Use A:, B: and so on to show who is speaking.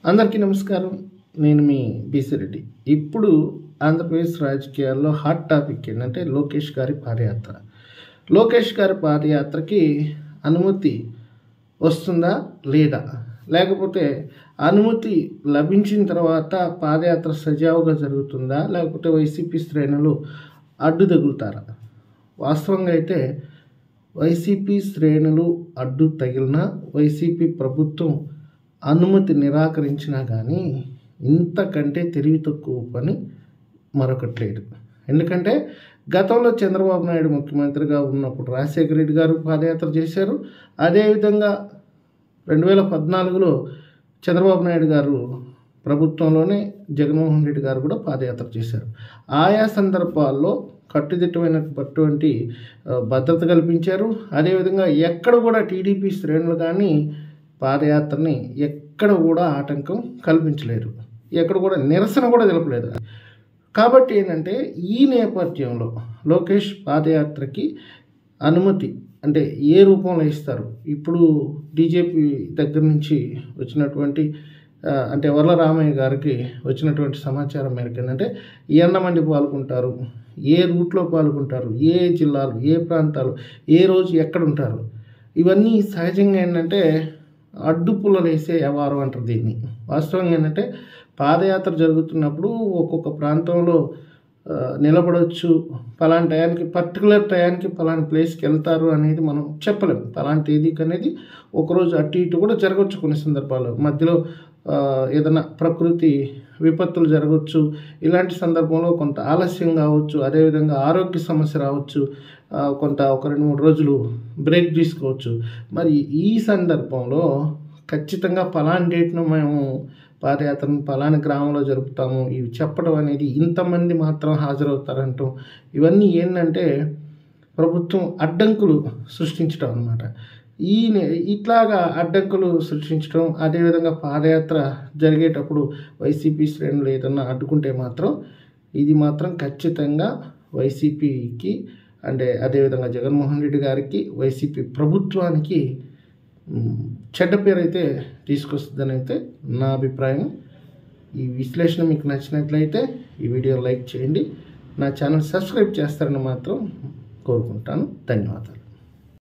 A: అందరికీ నమస్కారం నేను మీ బీసీ రెడ్డి ఇప్పుడు ఆంధ్రప్రదేశ్ రాజకీయాల్లో హాట్ టాపిక్ ఏంటంటే లోకేష్ గారి పాదయాత్ర లోకేష్ గారి పాదయాత్రకి అనుమతి వస్తుందా లేదా లేకపోతే అనుమతి లభించిన తర్వాత పాదయాత్ర సజావుగా జరుగుతుందా లేకపోతే వైసీపీ శ్రేణులు అడ్డు తగులుతారా వాస్తవంగా అయితే వైసీపీ శ్రేణులు అడ్డు తగిలిన వైసీపీ ప్రభుత్వం అనుమతి నిరాకరించినా కానీ ఇంతకంటే తెలివి తక్కువ పని మరొకటి లేదు ఎందుకంటే గతంలో చంద్రబాబు నాయుడు ముఖ్యమంత్రిగా ఉన్నప్పుడు రాజశేఖర రెడ్డి గారు పాదయాత్ర చేశారు అదేవిధంగా రెండు వేల పద్నాలుగులో చంద్రబాబు నాయుడు గారు ప్రభుత్వంలోనే జగన్మోహన్ రెడ్డి గారు కూడా పాదయాత్ర చేశారు ఆయా సందర్భాల్లో కట్టుదిట్టమైనటువంటి ఆ, భద్రత కల్పించారు అదేవిధంగా ఎక్కడ కూడా టీడీపీ శ్రేణులు కానీ పాదయాత్రని ఎక్కడ కూడా ఆటంకం కల్పించలేరు ఎక్కడ కూడా నిరసన కూడా తెలపలేదు కాబట్టి ఏంటంటే ఈ నేపథ్యంలో లోకేష్ పాదయాత్రకి అనుమతి అంటే ఏ రూపంలో ఇస్తారు ఇప్పుడు బీజేపీ దగ్గర నుంచి వచ్చినటువంటి ఆ, అంటే వరలరామయ్య గారికి వచ్చినటువంటి సమాచారం మేరకు ఏంటంటే ఎంతమంది పాల్గొంటారు ఏ రూట్లో పాల్గొంటారు ఏ జిల్లాలు ఏ ప్రాంతాలు ఏ రోజు ఎక్కడ ఉంటారు ఇవన్నీ సహజంగా ఏంటంటే అడ్డుపుల్లలు వేసే వ్యవహారం అంటారు దీన్ని వాస్తవంగా ఏంటంటే పాదయాత్ర జరుగుతున్నప్పుడు ఒక్కొక్క ప్రాంతంలో ఆ, నిలబడవచ్చు పలానా టయానికి పర్టికులర్ టయానికి పలానా ప్లేస్కి వెళ్తారు అనేది మనం చెప్పలేం పలానా తేదీకి అనేది ఒకరోజు అటు ఇటు కూడా జరగవచ్చు కొన్ని సందర్భాల్లో మధ్యలో ఆ, ఏదైనా ప్రకృతి విపత్తులు జరగవచ్చు ఇలాంటి సందర్భంలో కొంత ఆలస్యం కావచ్చు అదేవిధంగా ఆరోగ్య సమస్య రావచ్చు ఆ, కొంత ఒక రెండు మూడు రోజులు బ్రేక్ తీసుకోవచ్చు మరి ఈ సందర్భంలో ఖచ్చితంగా పలానా డేట్ను మేము పాదయాత్రను పలానా గ్రామంలో జరుపుతాము ఇవి చెప్పడం అనేది ఇంతమంది మాత్రం హాజరవుతారంటాం ఇవన్నీ ఏంటంటే ప్రభుత్వం అడ్డంకులు సృష్టించడం అనమాట ఈ నే- ఇట్లాగా అడ్డంకులు సృష్టించడం అదేవిధంగా పాదయాత్ర జరిగేటప్పుడు వైసీపీ శ్రేణులు ఏదన్నా అడ్డుకుంటే మాత్రం ఇది మాత్రం ఖచ్చితంగా వైసీపీకి అంటే అదేవిధంగా జగన్మోహన్ రెడ్డి గారికి వైసీపీ ప్రభుత్వానికి మ్, చెడ్డ పేరు అయితే తీసుకొస్తుందని అయితే నా అభిప్రాయం ఈ విశ్లేషణ మీకు నచ్చినట్లయితే ఈ వీడియో లైక్ చేయండి నా ఛానల్ సబ్స్క్రైబ్ చేస్తారని మాత్రం కోరుకుంటాను ధన్యవాదాలు